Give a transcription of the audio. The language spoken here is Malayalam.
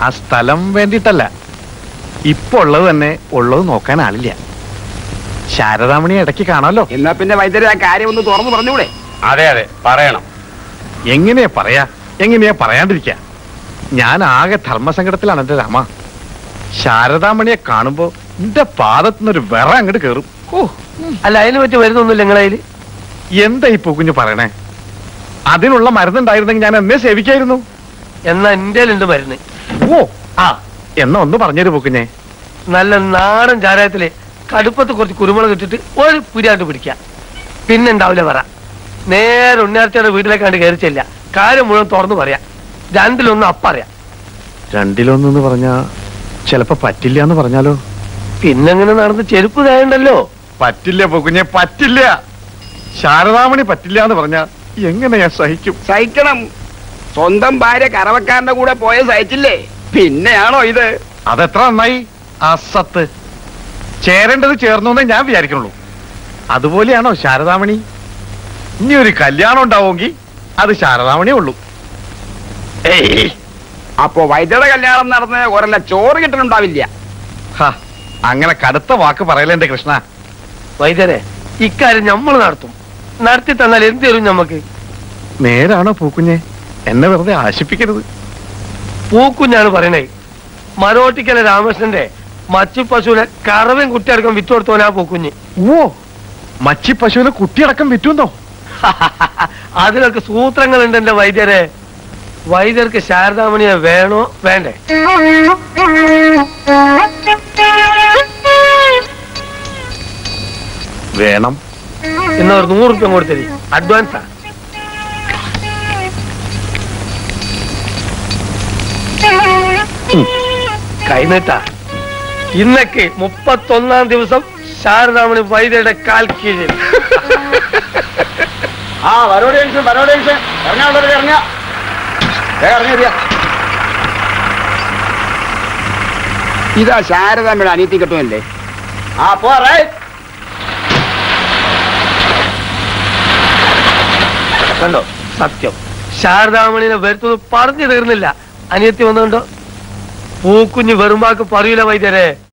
ആ സ്ഥലം വേണ്ടിയിട്ടല്ല ഇപ്പൊ ഉള്ളത് തന്നെ ഉള്ളത് നോക്കാൻ ആളില്ല ശാരദാമണി ഇടയ്ക്ക് കാണാമല്ലോ എന്നാ പിന്നെ വൈദ്യരെ ആ കാര്യം ഒന്ന് തുറന്നു പറഞ്ഞൂടെ അതെ അതെ പറയണം എങ്ങനെയാ പറയാ എങ്ങനെയാ പറയാണ്ടിരിക്ക ഞാൻ ആകെ ധർമ്മസങ്കടത്തിലാണ് എന്റെ രാമ ശാരദാമണിയെ കാണുമ്പോ എന്റെ പാദത്തുനിന്നൊരു വിറ അങ്ങോട്ട് കേറും ഓ അല്ല അതിന് പറ്റി വരുന്നൊന്നുമില്ല നിങ്ങളതില് എന്താ ഈ പൂക്കുഞ്ഞ് പറയണേ അതിനുള്ള മരുന്നുണ്ടായിരുന്നെങ്കിൽ ഞാൻ എന്നെ സേവിക്കായിരുന്നു എന്നാ എന്റെ ഉണ്ട് മരുന്ന് ഓ ആ എന്നാ ഒന്ന് പറഞ്ഞൊരു പൂക്കുഞ്ഞെ നല്ല നാടൻ ചാരായത്തില് കടുപ്പത്ത് കുറച്ച് കുരുമുളക് ഇട്ടിട്ട് ഒരു പുരിയാണ്ട് പിടിക്കാം പിന്നെ ഉണ്ടാവില്ല പറ നേരെ ഉണ്ണിയാർച്ചയുടെ വീട്ടിലേക്കാണ്ട് കയറി ചെല്ല കാര്യം മുഴുവൻ തുറന്നു പറയാം രണ്ടിലൊന്നും അപ്പറിയാം രണ്ടിലൊന്നെന്ന് പറഞ്ഞാ ചിലപ്പോ പറ്റില്ല എന്ന് പറഞ്ഞാലോ പിന്നെങ്ങനെ നടന്ന് ചെരുപ്പ് തേണ്ടല്ലോ പറ്റില്ല പൂക്കുഞ്ഞെ പറ്റില്ല ശാരദാമണി പറ്റില്ല എന്ന് പറഞ്ഞാ എങ്ങനെ ഞാൻ സഹിക്കും സഹിക്കണം സ്വന്തം ഭാര്യ കറവക്കാരന്റെ കൂടെ പോയ സഹിച്ചില്ലേ പിന്നെയാണോ ഇത് അതെത്ര നന്നായി അസത്ത് ചേരേണ്ടത് ചേർന്നു എന്നേ ഞാൻ വിചാരിക്കണുള്ളൂ അതുപോലെയാണോ ശാരദാമണി ഇനി ഒരു കല്യാണം ഉണ്ടാവുമെങ്കിൽ അത് ശാരദാമണിയേ ഉള്ളൂ ഏയ് അപ്പോ വൈദ്യയുടെ കല്യാണം നടന്ന് ഒരല്ല ചോറ് കിട്ടലുണ്ടാവില്ല ഹ, അങ്ങനെ കടുത്ത വാക്ക് പറയലേ എന്റെ കൃഷ്ണ വൈദ്യരെ ഇക്കാര്യം നമ്മൾ നടത്തും നടത്തി തന്നാൽ എന്ത് തരും നമുക്ക് നേരാണോ പൂക്കുഞ്ഞെ എന്നെ വെറുതെ ആശിപ്പിക്കരുത് പൂക്കുഞ്ഞാണ് പറയണേ മരോട്ടിക്കല രാമകൃഷ്ണന്റെ മച്ചു പശുവിനെ കറവൻ കുട്ടിയടക്കം വിറ്റുകൊടുത്തോനാ പൂക്കുഞ്ഞ് ഓ മച്ചി പശുവിനെ കുട്ടിയടക്കം വിറ്റുന്നോ അതിലൊക്കെ സൂത്രങ്ങളുണ്ട് എന്റെ വൈദ്യരെ വൈദ്യർക്ക് ശാരദാമണിയെ വേണോ വേണ്ടേ വേണം എന്നാ ഒരു നൂറ് റുപ്യ കൊടുത്തരി അഡ്വാൻസാ കൈനീട്ടാ ഇന്നൊക്കെ മുപ്പത്തൊന്നാം ദിവസം ശാരദാമണി വൈദ്യരുടെ കാൽ കീഴിൽ ആ വരോട് ജംഗ്ഷൻ വരോട് ജംഗ്ഷൻ ഇറങ്ങാനുള്ളവർ ഇറങ്ങ ഇറങ്ങിയ ഇതാ ശാരദാമ്മയുടെ അനിയത്തി കിട്ടുമല്ലേ ആ പോറേ കണ്ടോ സത്യം ശാരദാമണിനെ വരുത്തുന്നത് പറഞ്ഞു തീർന്നില്ല അനിയത്തി വന്നുകൊണ്ടോ പൂക്കുഞ്ഞ് വെറുമ്പാക്ക് പറയൂല വൈദ്യരെ